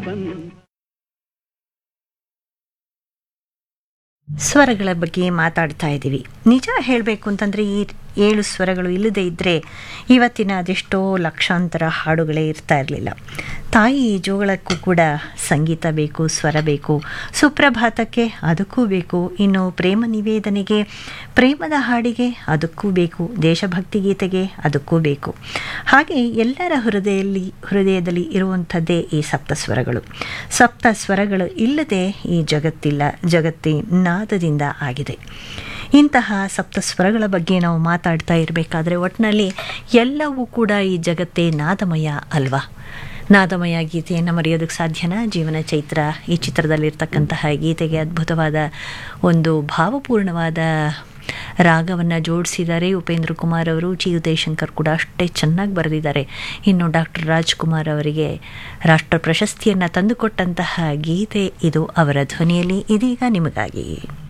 ಬಂದ ಸ್ವರಗಳ ಬಗ್ಗೆ ಮಾತಾಡ್ತಾ ಇದ್ದೀವಿ ನಿಜ ಹೇಳಬೇಕು ಅಂತಂದರೆ ಈ ಏಳು ಸ್ವರಗಳು ಇಲ್ಲದೇ ಇದ್ದರೆ ಇವತ್ತಿನ ಅದೆಷ್ಟೋ ಲಕ್ಷಾಂತರ ಹಾಡುಗಳೇ ಇರ್ತಾ ಇರಲಿಲ್ಲ ತಾಯಿ ಜೋಗಳಕ್ಕೂ ಕೂಡ ಸಂಗೀತ ಬೇಕು ಸ್ವರ ಬೇಕು ಸುಪ್ರಭಾತಕ್ಕೆ ಅದಕ್ಕೂ ಬೇಕು ಇನ್ನು ಪ್ರೇಮ ನಿವೇದನೆಗೆ ಪ್ರೇಮದ ಹಾಡಿಗೆ ಅದಕ್ಕೂ ಬೇಕು ದೇಶಭಕ್ತಿ ಗೀತೆಗೆ ಅದಕ್ಕೂ ಬೇಕು ಹಾಗೆ ಎಲ್ಲರ ಹೃದಯದಲ್ಲಿ ಹೃದಯದಲ್ಲಿ ಇರುವಂಥದ್ದೇ ಈ ಸಪ್ತ ಸ್ವರಗಳು ಸಪ್ತ ಸ್ವರಗಳು ಇಲ್ಲದೆ ಈ ಜಗತ್ತಿಲ್ಲ ಜಗತ್ತೇ ನಾದದಿಂದ ಆಗಿದೆ ಇಂತಹ ಸಪ್ತ ಸ್ವರಗಳ ಬಗ್ಗೆ ನಾವು ಮಾತಾಡ್ತಾ ಇರಬೇಕಾದ್ರೆ ಒಟ್ಟಿನಲ್ಲಿ ಎಲ್ಲವೂ ಕೂಡ ಈ ಜಗತ್ತೇ ನಾದಮಯ ಅಲ್ವಾ ನಾದಮಯ ಗೀತೆಯನ್ನು ಮರೆಯೋದಕ್ಕೆ ಸಾಧ್ಯನಾ ಜೀವನ ಚೈತ್ರ ಈ ಚಿತ್ರದಲ್ಲಿರ್ತಕ್ಕಂತಹ ಗೀತೆಗೆ ಅದ್ಭುತವಾದ ಒಂದು ಭಾವಪೂರ್ಣವಾದ ರಾಗವನ್ನು ಜೋಡಿಸಿದ್ದಾರೆ ಉಪೇಂದ್ರ ಕುಮಾರ್ ಅವರು ಜಿ ಉದಯಶಂಕರ್ ಕೂಡ ಅಷ್ಟೇ ಚೆನ್ನಾಗಿ ಬರೆದಿದ್ದಾರೆ ಇನ್ನು ಡಾಕ್ಟರ್ ರಾಜ್ಕುಮಾರ್ ಅವರಿಗೆ ರಾಷ್ಟ್ರ ಪ್ರಶಸ್ತಿಯನ್ನು ತಂದುಕೊಟ್ಟಂತಹ ಗೀತೆ ಇದು ಅವರ ಧ್ವನಿಯಲ್ಲಿ ಇದೀಗ ನಿಮಗಾಗಿ